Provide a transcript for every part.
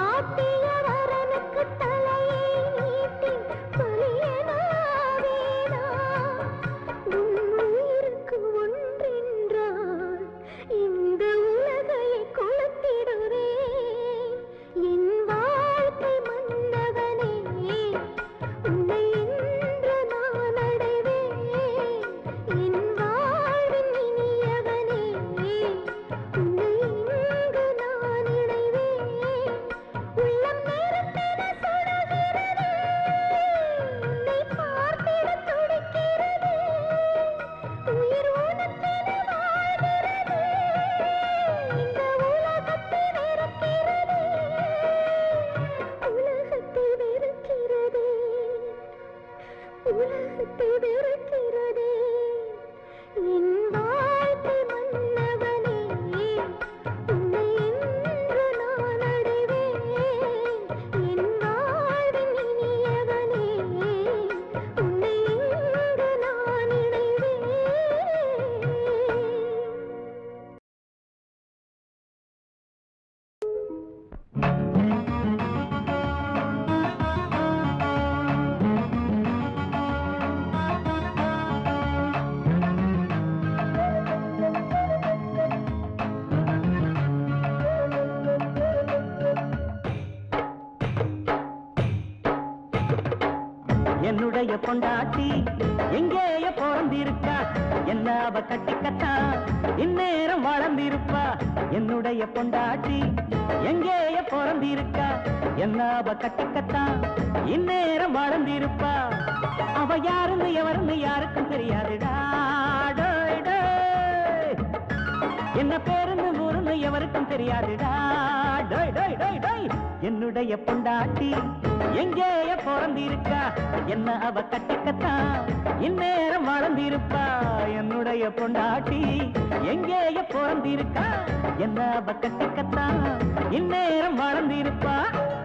வாட்டிய வரனுக்கு தலையை நீட்டி பலியனாவேனா உன் உயிருக்கு ஒன்றென்றால் இந்த உலகையை கொளுத்திடுவேன் என் வாழ்க்கை மன்னவனே உன்னை இன்று நான் அடைவேன் என் வாழ்வின் இனியவனே உன்னை இங்கு நான் இணைவேன் உள்ளம் நெருப்பென சுடுகிறது உன்னை பார்த்திட துடிக்கிறது உயிர் உனக்கென வாழ்கிறது இந்த உலகத்தை வெறுக்கிறது உலகத்தை வெறுக்கிறது உலகத்தை வெறுக்கிறது என் வாழ்க்கை மன்னவனே உன்னை என்று நான் அடைவேன் என் வாழ்வின் இனியவனே உன்னை இங்கு நான் இணைவேன் என்னுடைய பொண்டாட்டி எங்கேய பிறந்திருக்கா என்ன அவ கட்டிக்கத்தான் இந்நேரம் வளர்ந்திருப்பா என்னுடைய பொண்டாட்டி எங்கேய பிறந்திருக்கா என்ன அவ கட்டிக்கத்தான் இந்நேரம் வளர்ந்திருப்பா அவ யாருன்னு எவருன்னு யாருக்கும் தெரியாதுடா டோய் டோய். என்ன பேருன்னு ஊருன்னு எவருக்கும் தெரியாதுடா டோய் டோய் டோய் டோய் என்னுடைய பொண்டாட்டி எங்கேய பிறந்திருக்கா என்ன அவ கட்டிக்கத்தான் இந்நேரம் வளர்ந்திருப்பா என்னுடைய பொண்டாட்டி எங்கேய பிறந்திருக்கா என்ன அவ கட்டிக்கத்தான் இந்நேரம் வளர்ந்திருப்பா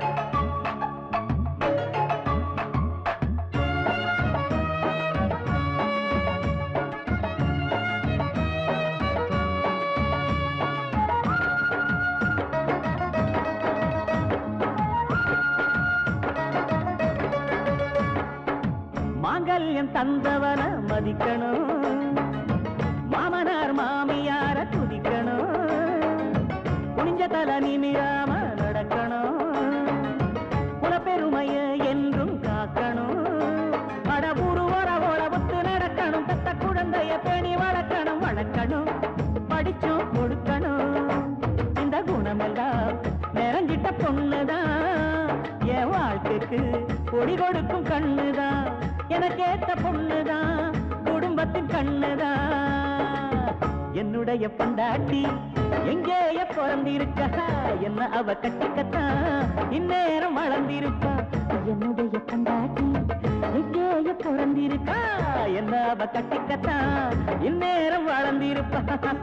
மாங்கல்யம் தந்தவன மதிக்கணும் மாமனார் மாமியார துதிக்கணும் குனிஞ்ச தல நிமிராம நடக்கணும் குலப்பெருமைய என்றும் காக்கணும் மடபூரு வர உழவுத்து நடக்கணும் பெத்த குழந்தைய பேணி வளர்க்கணும் வளர்க்கணும் படிச்சும் கொடுக்கணும் இந்த குணமெல்லாம் நிறைஞ்சிட்ட பொண்ணுதான் என் வாழ்க்கைக்கு கொடி கொடுக்கும் கண்ணுதான் எனக்கேத்த பொண்ணுதான் குடும்பத்தின் கண்ணுதான் என்னுடைய பொண்டாட்டி எங்கேய பிறந்திருக்கா என்ன அவ கட்டிக்கத்தான் இந்நேரம் வளர்ந்திருப்பா என்னுடைய பொண்டாட்டி எங்கேய பிறந்திருக்கா என்ன அவ கட்டிக்கத்தான் இந்நேரம் வளர்ந்திருப்பா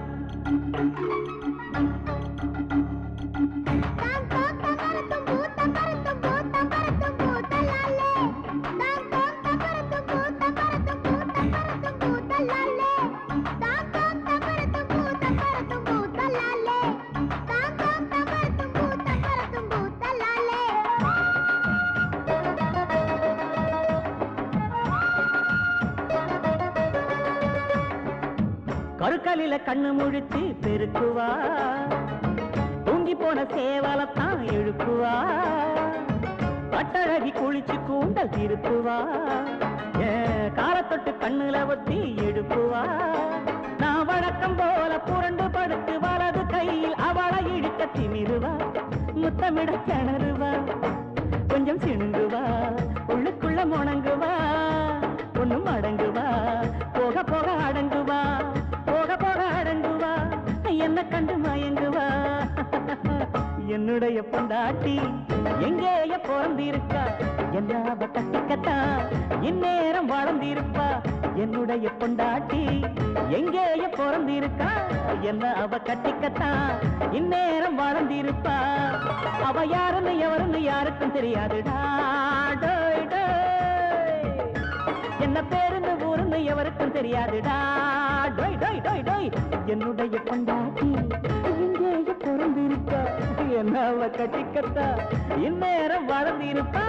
தான் போத்த மரத்தும் பூத்த மரத்தும் பூத்த மரத்தும் பூத்தலாலே தான் போத்த மரத்தும் பூத்த மரத்தும் பூத்த மரத்தும் பூத்தலாலே தான் போத்த மரத்தும் பூத்த மரத்தும் பூத்தலாலே தான் போத்த மரத்தும் பூத்த மரத்தும் பூத்தலாலே கருக்கலில கண்ணு முழிச்சு பெருக்குவா தூங்கி போன சேவலத்தான் எழுப்புவா பட்டழகி குளிச்சு கூந்தல் திருப்புவா ஏன் காலத்தொட்டு கண்ணுல ஒத்தி எடுப்புவா நான் வழக்கம் போல புரண்டு படுத்து வலது கையில் அவளை இழுக்க திமிருவா முத்தமிட கிணறுவா கொஞ்சம் சிணுங்குவா உள்ளுக்குள்ள முணங்குவா ஒண்ணும் அடங்குவா போக போக அடங்குவா போக போக அடங்குவா என்ன கண்டு மயங்குவா என்னுடைய பொண்டாட்டி எங்கேய பிறந்திருக்கா என்ன அவ கட்டிக்கத்தான் இந்நேரம் வளர்ந்திருப்பா என்னுடைய பொண்டாட்டி எங்கேய பிறந்திருக்கா என்ன அவ கட்டிக்கத்தான் இந்நேரம் வளர்ந்திருப்பா அவ யாருன்னு எவருன்னு யாருக்கும் தெரியாதுடா டோய் டோய் என்ன பேருந்து ஊருன்னு எவருக்கும் தெரியாதுடா டொய் டொய் டொய் டொய் என்னுடைய பொண்டாட்டி எங்கேயே பிறந்திருக்கா என்ன அவ கட்டிக்கத்தா இந்நேரம் வளர்ந்திருப்பா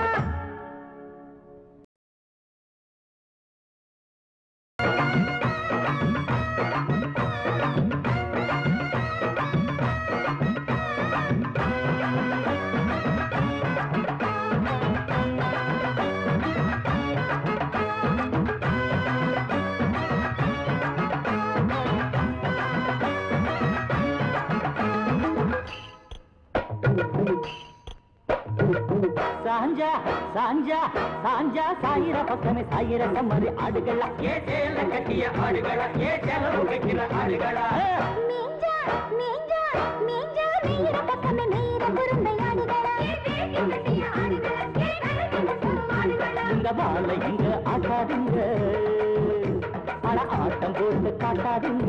சாஞ்சா சாஞ்சா சாஞ்சா சாயிர பக்கமே சாயிர சம்மதி ஆடுகளா ஏ சேல கட்டிய ஆடுகளா ஏ செலவு வைக்கிற ஆடுகளா மீஞ்சா மீஞ்சா மீஞ்சா மீற பக்கமே மீற குறும்பை ஆடுகளா கட்டிய ஆடுகளா ஆடுகளா இந்த வாழை இங்க ஆட்டாதீங்க பல ஆட்டம் போட்டு காட்டாதீங்க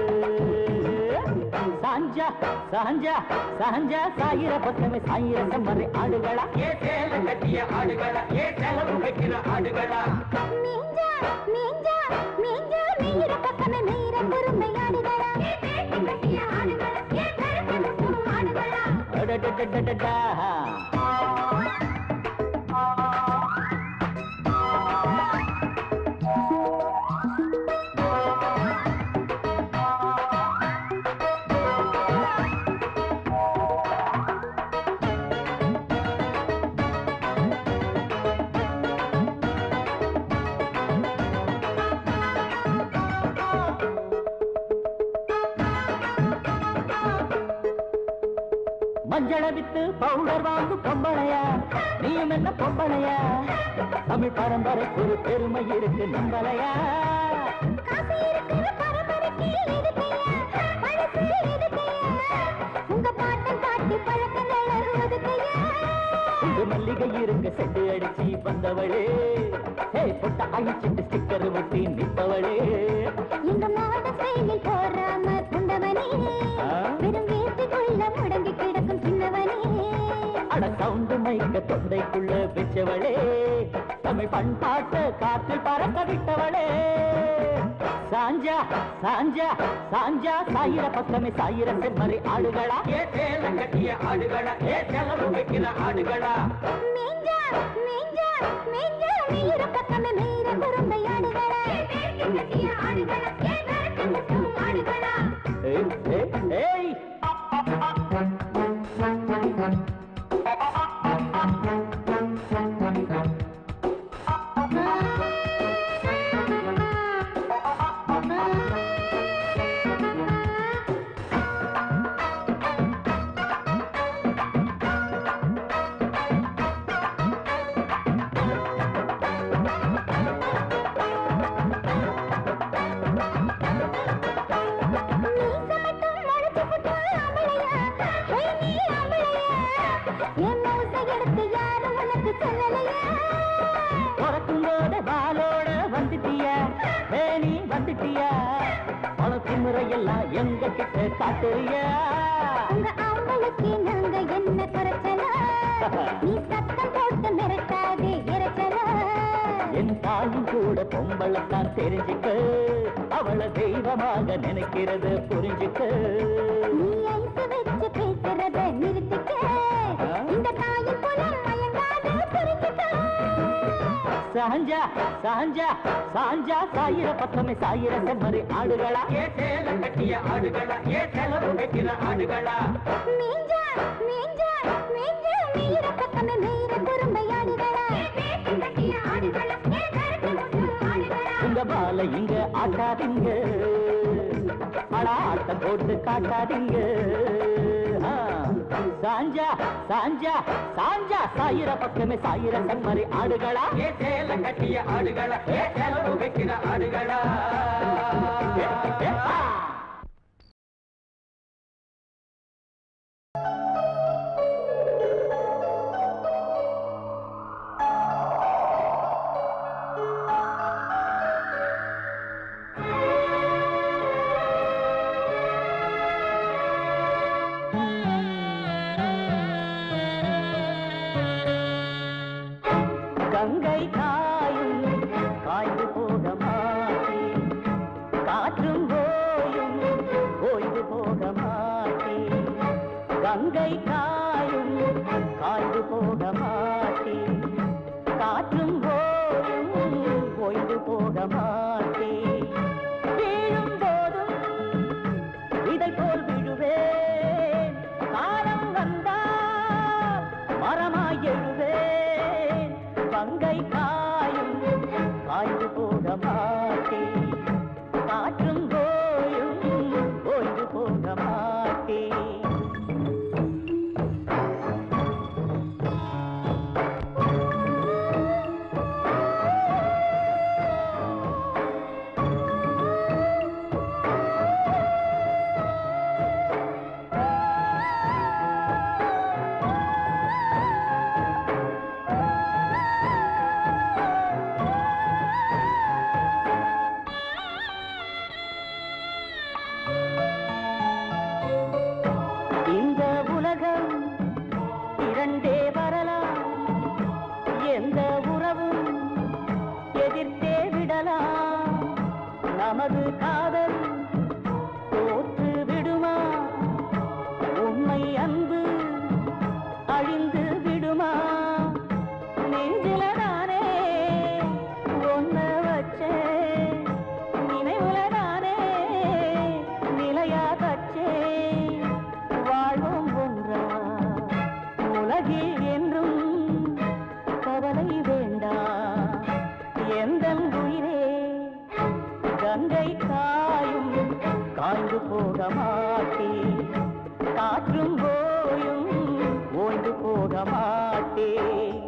சாஞ்சா சாஞ்சா சாஞ்சா சாயிர பக்கமே சாயிர சம்மதி ஆடுகளா ஏ சேல கட்டிய ஆடுகளா ஏ செலவு வைக்கிற ஆடுகளா மீஞ்சா மீஞ்சா மீஞ்சா மீற பக்கமே மீற குறும்பை ஆடுகளா கட்டிய ஆடுகளா ஆடுகளா அடடடடடடா. மஞ்சள வித்து பவுடர் வாங்கும் பொம்பளையா நீயும் என்ன பொம்பளையா தமிழ் பரம்பரைக்கு ஒரு பெருமை இருக்கு நம்பலையா காசு இருக்கிற பரம்பரைக்கு எதுக்கையா பழசு எதுக்கையா உங்க பாட்டம் காட்டி பழக்கங்கள் ஒதுக்கையா உங்க மல்லிகை இருக்க செட்டு அடிச்சு வந்தவளே ஹே பொட்ட அழிச்சிட்டு ஸ்டிக்கர் ஒட்டி நிப்பவளே இந்த மாவட்ட ஸ்டைலில் போறாம கொண்டவனே ஆ? வெறும் வீட்டுக்குள்ள முடங்கி கிடக்கும் சின்னவனே அட சவுண்டு மைக்க தொண்டைக்குள்ள வச்சவளே தமிழ் பண்பாட்டு காற்றில் பறக்க விட்டவளே சாஞ்சா சாஞ்சா சாஞ்சா சாயிர பக்கமே சாயிர செம்மறி ஆடுகளா ஏ சேல கட்டிய ஆடுகளா ஏ செலவு வைக்கிற ஆடுகளா மீஞ்சா மீஞ்சா மீஞ்சா மீற பக்கமே மீற குறும்பை ஆடுகளா ஆடுகளா ஆடுகளா ஏய், ஏய், ஏய் பிறக்கும் போது வாளோட வந்துட்டியா வேணி வந்துட்டியா உனக்கு முறையெல்லாம் எங்க கிட்ட காட்டுறியா என் தாயும் கூட பொம்பளைத்தான் தெரிஞ்சுக்க அவளை தெய்வமாக நினைக்கிறது புரிஞ்சுக்க சாஞ்சா சாஞ்சா சாஞ்சா சாயிர பக்கமே சாயிர செம்மறி ஆடுகளா ஏ சேல கட்டிய ஆடுகளா ஏ செலவு வைக்கிற ஆடுகளா உங்க பால இங்க ஆட்டாதீங்க பல ஆட்டம் போட்டு காட்டாதீங்க ஆ, சாஞ்சா சாஞ்சா சாஞ்சா சாயிர பக்கமே சாயிர செம்மறி ஆடுகளா ஏ சேல கட்டிய ஆடுகளா ஏ செலவு வைக்கிற ஆடுகளா ஏ, ஏ, ஆ. கங்கை காயும் காய்ந்து போக மாட்டேன் போக மாட்டேன் காற்றும் போதும் ஓய்ந்து போக மாட்டேன் வீழும் போதும் இதை போல் விழுவேன் காலம் வந்தால் மரமாய் எழுவேன் பங்கை காயும் காய்ந்து போக மாட்டேன் காற்றும் போயும் ஓய்ந்து போக மாட்டேன் இந்த உலகம் இரண்டே வரலாம் எந்த உறவும் எதிர்த்தே விடலாம் நமது காதல் தோற்று விடுமா உண்மை அன்பு அழிந்து விடுமா நெஞ்சில நானே ஒன்ன வச்சேன் நினைவுல நானே நிலையா கச்சேன் வாழ்வோம் ஒன்றா உலகில் என்றும் கவலை வேண்டாம் எந்த உயிரே கங்கை காயும் காய்ந்து போக மாட்டேன் காற்றும் போயும் ஓய்ந்து போக மாட்டேன்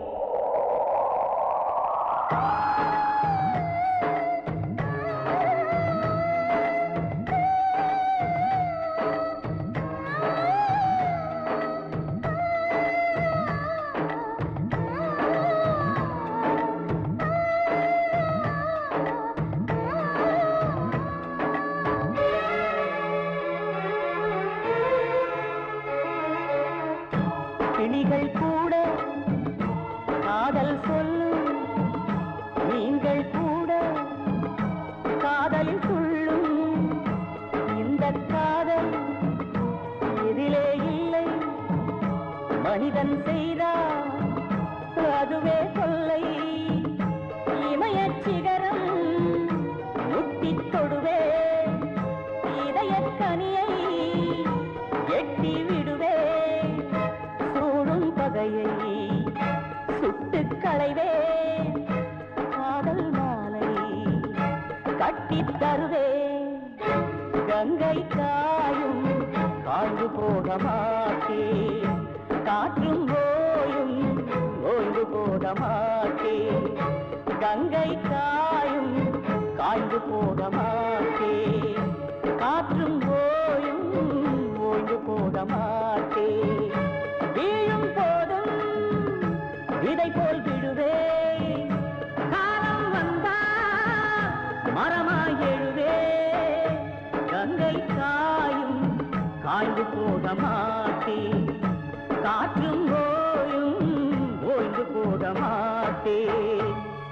கிளிகள் கூட காதல் சொல்லும் நீங்கள் கூட காதலில் துள்ளும் இந்த காதல் எதிலே இல்லை மனிதன் செய்தால் அதுவே கொல்லை இமயச் சிகரம் முட்டித் தொடுவே இதயக் கனியை எட்டி விடுவே சூடும் பகையை சுட்டுக் களைவே காதல் மாலை கட்டித் தருவே கங்கை காயும் காய்ந்து போக மாட்டேன் காற்றும் ஓயும் ஓய்ந்து போக மாட்டேன் கங்கை காயும் காய்ந்து போக மாட்டேன் காற்றும் ஓயும் ஓய்ந்து போக மாட்டேன் வீழும் போதும் விதை போல் விடுவேன் காலம் வந்தால் மரமாய் எழுவே கங்கை காயும் காய்ந்து போக மாட்டேன் காற்றும் ஓயும் ஓய்ந்து போக மாட்டேன்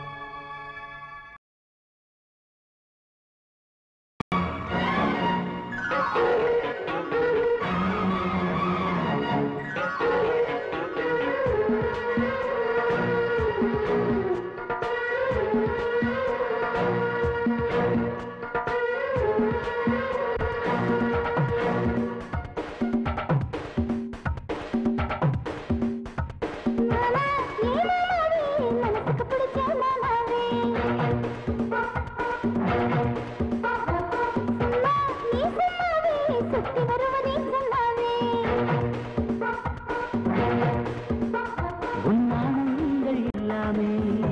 மாமா, நீ மாமாவே, மனசுக்கு பிடிச்ச மாமாவே. சும்மா, நீ சும்மாவே, சுத்தி வருவதே சும்மாவே. உன்னானங்கள் எல்லாமே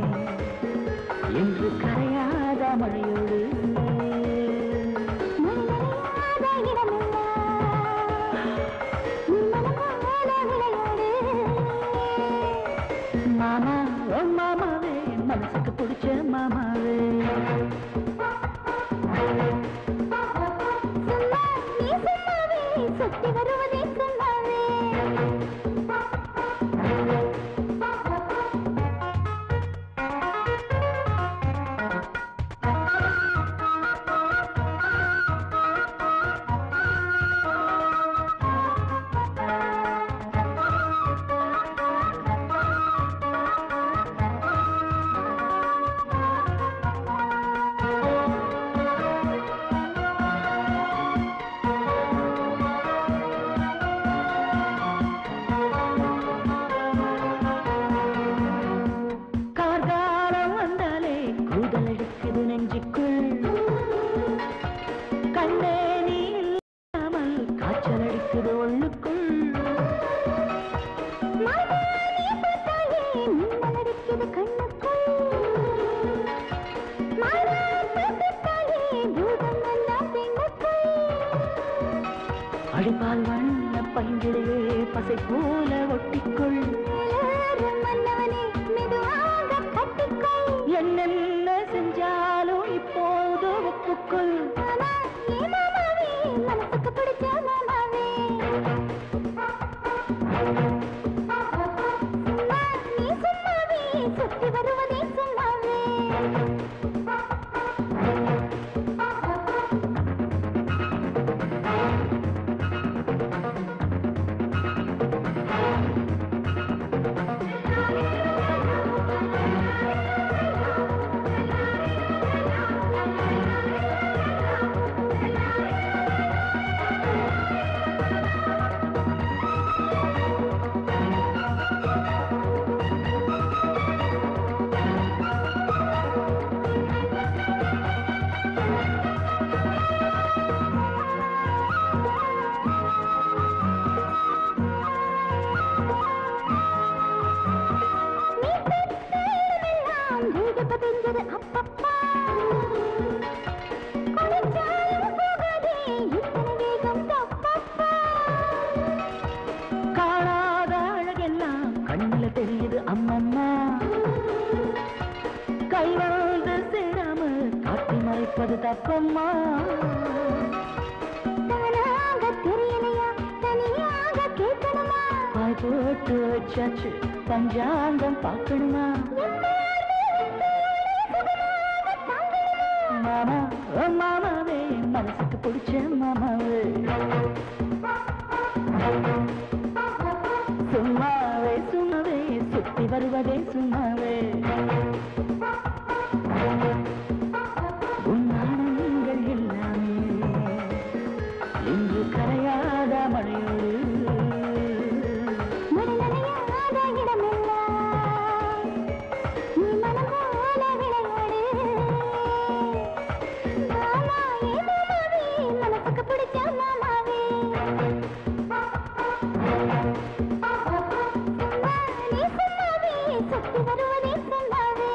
என்று கரையாத மழையோடு மனநனையாத இடமெல்லாம், நீ மனமாத விளையாடு. மாமா ஓ மாமாவே மனசுக்கு பிடிச்ச மாமாவே சும்மா, நீ சும்மாவே, சுத்தி வருவதே சும்மாவே. பைங்கிலே பசை போல ஒட்டிக்கொள் மேலேறும் மன்னவனே மெதுவாக கட்டிக்கொள் என்னென்ன செஞ்சாலும் இப்போது ஒப்புக்கொள் மாமா ஏ மாமாவே மனசுக்கு பிடிச்ச மாமாவே சும்மா நீ சும்மாவே சுத்தி வருவதே சும்மாவே நீ பெற்ற இடமெல்லாம் வேக பதிஞ்சது அப்பப்பா குளிச்சாலும் போகாதே இத்தனை வேகம் தப்பப்பா காணாத அழகெல்லாம் கண்ணுல தெரியுது அம்மம்மா கை வந்து சேராம காட்டி மறைப்பது தப்பம்மா தானாக தெரியலையா தனியாக கேட்கணுமா பாய் போட்டு வச்சாச்சு பஞ்சாங்கம் பார்க்கணுமா மாமா ஓ மாமாவே மனசுக்கு பிடிச்ச மாமாவே சும்மாவே சும்மாவே சுத்தி வருவதே சும்மாவே உன் நாணங்கள் எல்லாமே இன்று கரையாத மழையோடு மனநனையாத இடமெல்லாம் நீ மனம் போல விளையாடு மாமா ஏ மாமாவே மனசுக்கு பிடிச்ச மாமாவே சும்மா நீ சும்மாவே சுத்தி வருவதே சும்மாவே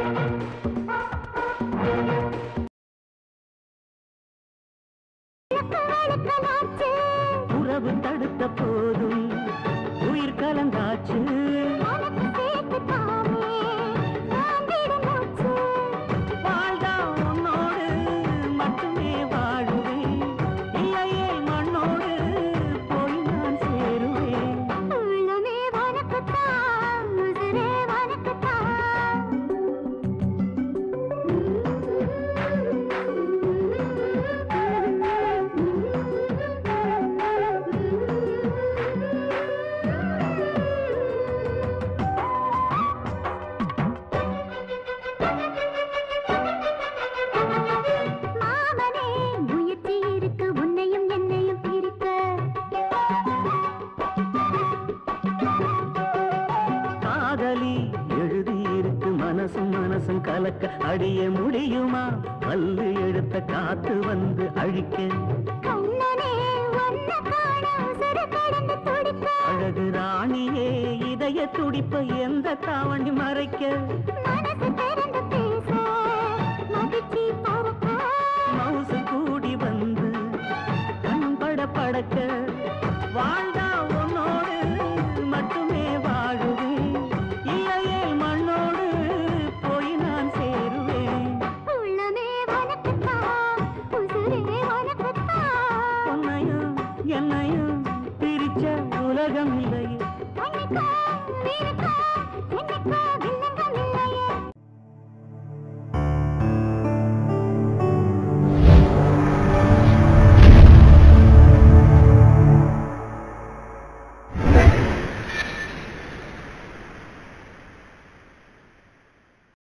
வழக்கவழக்கமாச்சு உறவு தடுத்த போதும் உயிர் கலந்தாச்சு மனசு சேர்த்துட்டாமே வாழ்ந்திட மூச்சு வாழ்தா உன்னோடு மட்டுமே வாழுவேன் இல்லையே மண்ணோடு போய் நான் சேருவேன் உள்ளமே வனக்குத்தான் உசுரே வனக்குத்தான் மாமனே முயற்சி இருக்கு உன்னையும் என்னையும் பிரிக்க காதலி எழுதியிருக்கு மனசும் மனசும் கலக்க அடிய முடியுமா பல்லு எடுத்த காத்து வந்து அழிக்க கண்ணனே ஒன்ன காண உசுறு கடந்து துடிக்க அழகு ராணியே இதய துடிப்ப எந்த தாவண்டி மறைக்க மனசு திறந்து பேச மகிழ்ச்சி பறக்க மவுசு கூடி வந்து கண்பட படக்க வாழ்ந்தா உன்னோடு மட்டுமே வாழுவேன் இல்லையே மண்ணோடு போய் நான் சேருவேன் உள்ளமே வனக்குத்தான் உசுரே வனக்குத்தான் உன்னையும் என்னையும் பிரிச்ச உலகம் இல்லை